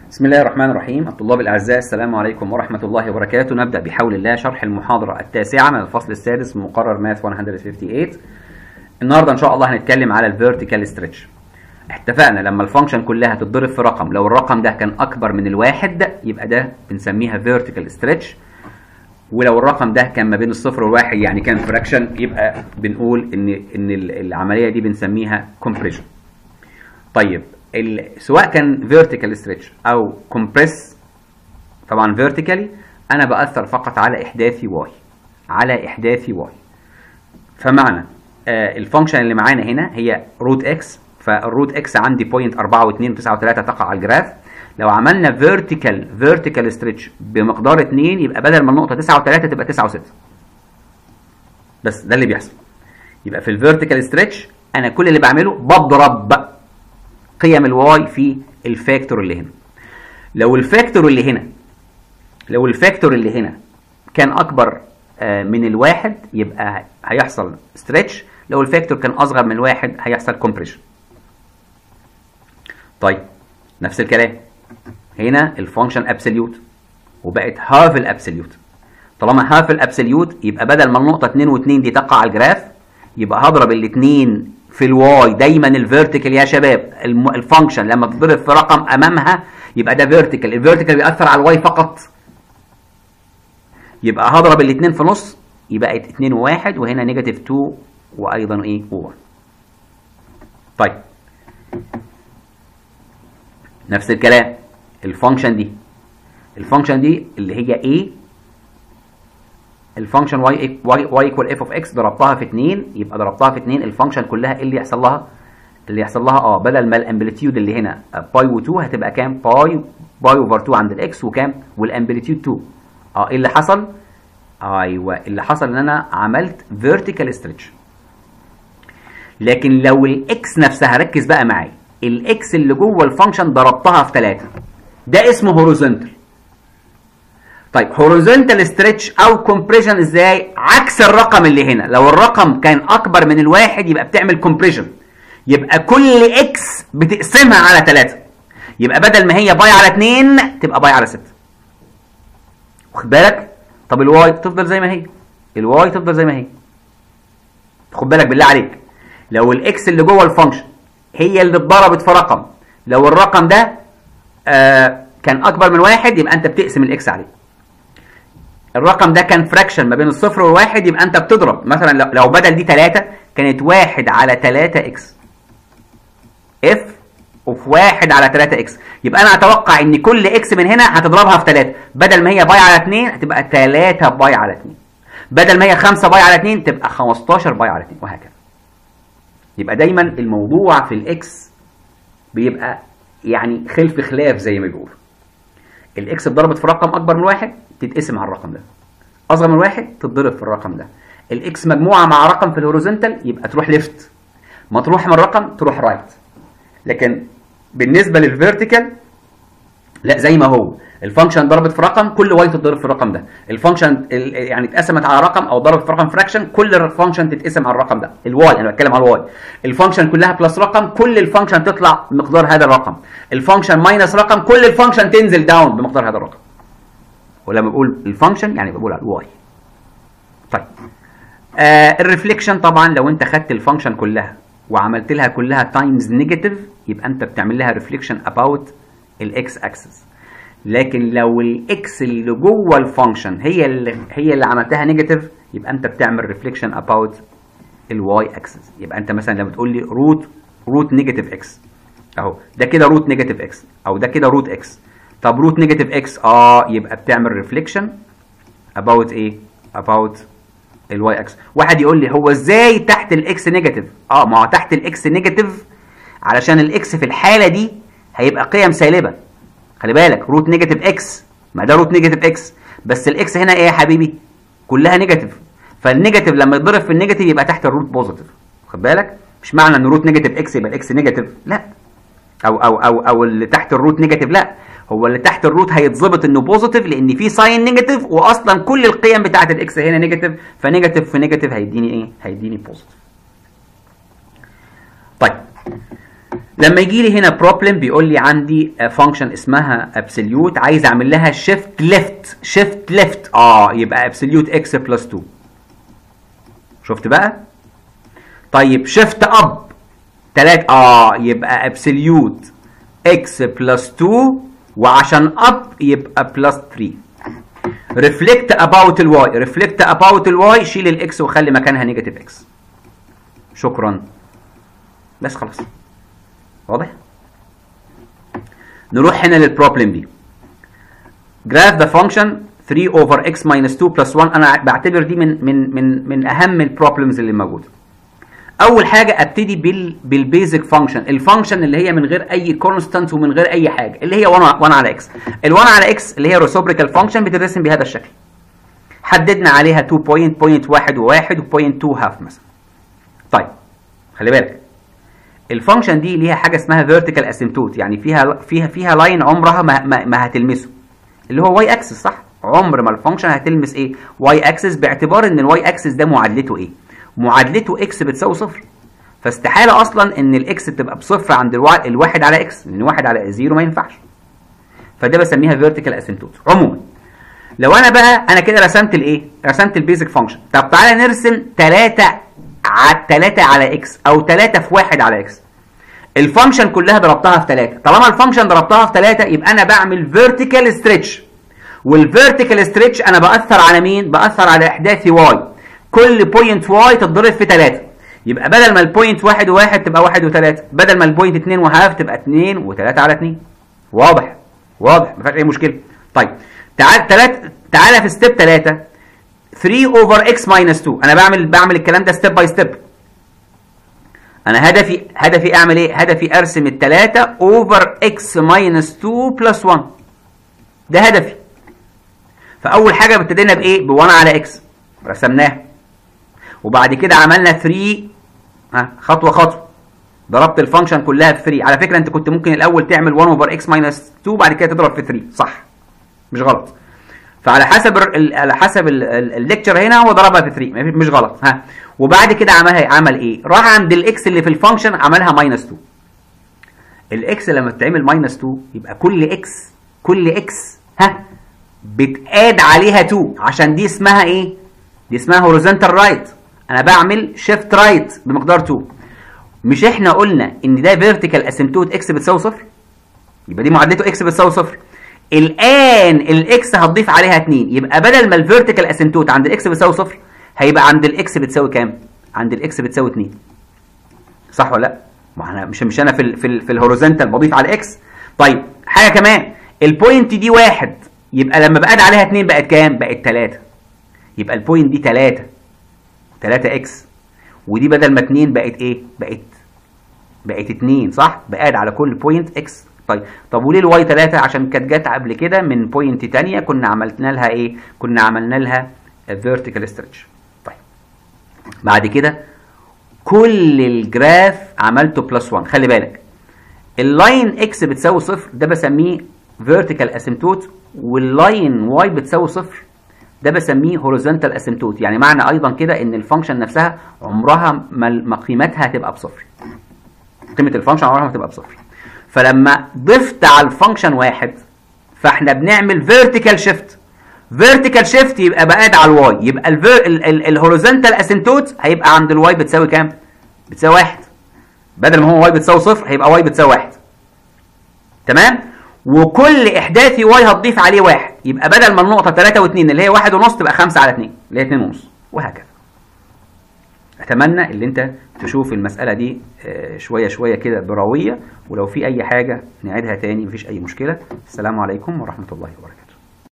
بسم الله الرحمن الرحيم الطلاب الأعزاء السلام عليكم ورحمة الله وبركاته نبدأ بحول الله شرح المحاضرة التاسعة من الفصل السادس من مقرر ماث 158 النهاردة إن شاء الله هنتكلم على الفيرتيكال ستريتش اتفقنا لما الفانكشن كلها تتضرب في رقم لو الرقم ده كان أكبر من الواحد يبقى ده بنسميها فيرتيكال ستريتش ولو الرقم ده كان ما بين الصفر والواحد يعني كان فراكشن يبقى بنقول ان ان العمليه دي بنسميها كومبريشن طيب سواء كان فيرتيكال ستريتش او كومبريس طبعا فيرتيكالي انا باثر فقط على احداثي واي على احداثي واي فمعنى آه الفانكشن اللي معانا هنا هي روت اكس فالروت اكس عندي بوينت 4 و2 9 و3 تقع على الجراف لو عملنا فيرتيكال فيرتيكال ستريتش بمقدار 2 يبقى بدل ما النقطه 9 و3 تبقى 9 و6 بس ده اللي بيحصل يبقى في الفيرتيكال ستريتش انا كل اللي بعمله بضرب قيم الواي في الفاكتور اللي هنا لو الفاكتور اللي هنا لو الفاكتور اللي هنا كان اكبر من الواحد يبقى هيحصل ستريتش لو الفاكتور كان اصغر من الواحد هيحصل كومبريشن طيب نفس الكلام هنا الفانكشن ابسوليوت وبقت هاف الابسوليوت طالما هاف الابسوليوت يبقى بدل ما النقطه 2 و2 دي تقع على الجراف يبقى هضرب الاثنين في الواي دايما الفيرتيكال يا شباب الفانكشن لما بتضرب في رقم امامها يبقى ده فيرتيكال الفيرتيكال بيأثر على الواي فقط يبقى هضرب الاثنين في نص يبقى 2 و1 وهنا نيجاتيف 2 وايضا ايه 1 طيب نفس الكلام الفانكشن دي الفانكشن دي اللي هي ايه الفانكشن واي واي ايكوال اف اوف اكس ضربتها في 2 يبقى ضربتها في 2 الفانكشن كلها ايه اللي يحصل لها اللي يحصل لها اه بدل ما الامبليتيود اللي هنا باي و2 هتبقى كام باي باي اوفر 2 عند الاكس وكام والامبليتيود 2 اه ايه اللي حصل ايوه اللي حصل ان انا عملت فيرتيكال ستريتش لكن لو الاكس نفسها ركز بقى معايا الاكس اللي جوه الفانكشن ضربتها في 3 ده اسمه هوريزونتال طيب هوريزونتال ستريتش او كومبريشن ازاي عكس الرقم اللي هنا لو الرقم كان اكبر من الواحد يبقى بتعمل كومبريشن يبقى كل اكس بتقسمها على 3 يبقى بدل ما هي باي على 2 تبقى باي على 6 واخد بالك طب الواي تفضل زي ما هي الواي تفضل زي ما هي خد بالك بالله عليك لو الاكس اللي جوه الفانكشن هي اللي اتضربت في رقم لو الرقم ده آه كان اكبر من واحد يبقى انت بتقسم الاكس عليه الرقم ده كان فراكشن ما بين الصفر والواحد يبقى انت بتضرب مثلا لو بدل دي 3 كانت 1 على 3 اكس اف اوف 1 على 3 اكس يبقى انا اتوقع ان كل اكس من هنا هتضربها في 3 بدل ما هي باي على 2 هتبقى 3 باي على 2 بدل ما هي 5 باي على 2 تبقى 15 باي على 2 وهكذا يبقى دايما الموضوع في الاكس بيبقى يعني خلف خلاف زي ما بيقولوا الاكس اتضربت في رقم اكبر من واحد تتقسم على الرقم ده اصغر من واحد تتضرب في الرقم ده الاكس مجموعه مع رقم في الهوريزونتال يبقى تروح ليفت ما تروح من الرقم تروح رايت لكن بالنسبه للفيرتيكال لا زي ما هو الفانكشن ضربت في رقم كل واي تتضرب في الرقم ده الفانكشن يعني اتقسمت على رقم او ضربت في رقم فراكشن كل فانكشن تتقسم على الرقم ده الواي انا بتكلم على الواي الفانكشن كلها بلس رقم كل الفانكشن تطلع مقدار هذا الرقم الفانكشن ماينس رقم كل الفانكشن تنزل داون بمقدار هذا الرقم ولما بقول الفانكشن يعني بقول على الواي طيب آه الريفليكشن طبعا لو انت خدت الفانكشن كلها وعملت لها كلها تايمز نيجاتيف يبقى انت بتعمل لها ريفليكشن اباوت الاكس اكسس لكن لو الاكس اللي جوه الفانكشن هي اللي هي اللي عملتها نيجاتيف يبقى انت بتعمل ريفليكشن اباوت الواي اكسس يبقى انت مثلا لما تقول لي روت روت نيجاتيف اكس اهو ده كده روت نيجاتيف اكس او ده كده روت اكس طب روت نيجاتيف اكس اه يبقى بتعمل ريفليكشن اباوت ايه اباوت الواي اكس واحد يقول لي هو ازاي تحت الاكس نيجاتيف اه ما هو تحت الاكس نيجاتيف علشان الاكس في الحاله دي هيبقى قيم سالبه خلي بالك روت نيجاتيف اكس ما ده روت نيجاتيف اكس بس الاكس هنا ايه يا حبيبي كلها نيجاتيف فالنيجاتيف لما يتضرب في النيجاتيف يبقى تحت الروت بوزيتيف خد بالك مش معنى ان روت نيجاتيف اكس يبقى الاكس نيجاتيف لا او او او او اللي تحت الروت نيجاتيف لا هو اللي تحت الروت هيتظبط انه بوزيتيف لان في ساين نيجاتيف واصلا كل القيم بتاعه الاكس هنا نيجاتيف فنيجاتيف في نيجاتيف هيديني ايه هيديني بوزيتيف طيب لما يجي لي هنا بروبلم بيقول لي عندي فانكشن اسمها ابسوليوت عايز اعمل لها شيفت ليفت شيفت ليفت اه يبقى ابسوليوت اكس بلس 2 شفت بقى طيب شيفت اب 3 اه يبقى ابسوليوت اكس بلس 2 وعشان اب يبقى بلس 3 ريفلكت اباوت الواي ريفلكت اباوت الواي شيل الاكس وخلي مكانها نيجاتيف اكس شكرا بس خلاص واضح نروح هنا للبروبلم دي graph the function 3 over x minus 2 plus 1 انا بعتبر دي من من من من اهم البروبلمز اللي موجوده اول حاجه ابتدي بال بالبيزك فانكشن الفانكشن اللي هي من غير اي كونستانت ومن غير اي حاجه اللي هي 1 1 على اكس ال1 على اكس اللي هي ريسوبريكال فانكشن بتترسم بهذا الشكل حددنا عليها 2 بوينت بوينت 1 و1 وبوينت 2 هاف مثلا طيب خلي بالك الفانكشن دي ليها حاجه اسمها فيرتيكال اسيمتوت يعني فيها فيها فيها لاين عمرها ما, ما, ما هتلمسه اللي هو واي اكسس صح عمر ما الفانكشن هتلمس ايه واي اكسس باعتبار ان الواي اكسس ده معادلته ايه معادلته اكس بتساوي صفر فاستحاله اصلا ان الاكس تبقى بصفر عند الوا... الواحد على اكس لان واحد على زيرو ما ينفعش فده بسميها فيرتيكال اسيمتوت عموما لو انا بقى انا كده رسمت الايه رسمت البيزك فانكشن طب تعالى نرسم 3 على 3 على اكس او 3 في 1 على اكس الفانكشن كلها ضربتها في 3 طالما الفانكشن ضربتها في 3 يبقى انا بعمل فيرتيكال ستريتش والفيرتيكال ستريتش انا باثر على مين باثر على احداث واي كل بوينت واي تتضرب في 3 يبقى بدل ما البوينت 1 و1 تبقى 1 و3 بدل ما البوينت 2 وهاف تبقى 2 و3 على 2 واضح واضح ما فيهاش اي مشكله طيب تعال 3 تعالى في ستيب 3 3 اوفر اكس ماينس 2 انا بعمل بعمل الكلام ده ستيب باي ستيب انا هدفي هدفي اعمل ايه هدفي ارسم الثلاثه اوفر اكس ماينس 2 بلس 1 ده هدفي فاول حاجه ابتدينا بايه ب 1 على اكس رسمناها وبعد كده عملنا 3 ها خطوه خطوه ضربت الفانكشن كلها في 3 على فكره انت كنت ممكن الاول تعمل 1 اوفر اكس ماينس 2 بعد كده تضرب في 3 صح مش غلط فعلى حسب على حسب الليكتشر هنا هو ضربها في 3 مش غلط ها وبعد كده عملها عمل ايه راح عند الاكس اللي في الفانكشن عملها ماينس 2 الاكس لما بتتعمل ماينس 2 يبقى كل اكس كل اكس ها بتقاد عليها 2 عشان دي اسمها ايه دي اسمها هوريزونتال رايت انا بعمل شيفت رايت بمقدار 2 مش احنا قلنا ان ده فيرتيكال اسيمتوت اكس بتساوي صفر يبقى دي معادلته اكس بتساوي صفر الان الاكس هتضيف عليها 2 يبقى بدل ما الفيرتيكال اسيمتوت عند الاكس بتساوي صفر هيبقى عند الاكس بتساوي كام عند الاكس بتساوي 2 صح ولا لا ما انا مش مش انا في ال في, ال في الهوريزونتال بضيف على اكس طيب حاجه كمان البوينت دي واحد يبقى لما بقعد عليها 2 بقت كام بقت 3 يبقى البوينت دي 3 3 اكس ودي بدل ما 2 بقت ايه بقت بقت 2 صح بقعد على كل بوينت اكس طيب طب وليه الواي 3 عشان كانت جت قبل كده من بوينت ثانيه كنا عملنا لها ايه كنا عملنا لها فيرتيكال ستريتش طيب بعد كده كل الجراف عملته بلس 1 خلي بالك اللاين اكس بتساوي صفر ده بسميه فيرتيكال اسيمتوت واللاين واي بتساوي صفر ده بسميه هوريزونتال اسيمتوت يعني معنى ايضا كده ان الفانكشن نفسها عمرها ما قيمتها هتبقى بصفر قيمه الفانكشن عمرها ما هتبقى بصفر فلما ضفت على الفانكشن واحد فاحنا بنعمل فيرتيكال شيفت فيرتيكال شيفت يبقى بقاد على الواي يبقى الهوريزونتال اسيمتوت هيبقى عند الواي بتساوي كام بتساوي واحد بدل ما هو واي بتساوي صفر هيبقى واي بتساوي واحد تمام وكل احداثي واي هتضيف عليه واحد يبقى بدل ما النقطه 3 و2 اللي هي واحد ونص تبقى 5 على 2 اللي هي 2 ونص وهكذا اتمنى اللي انت تشوف المساله دي شويه شويه كده برويه ولو في اي حاجه نعيدها تاني مفيش اي مشكله السلام عليكم ورحمه الله وبركاته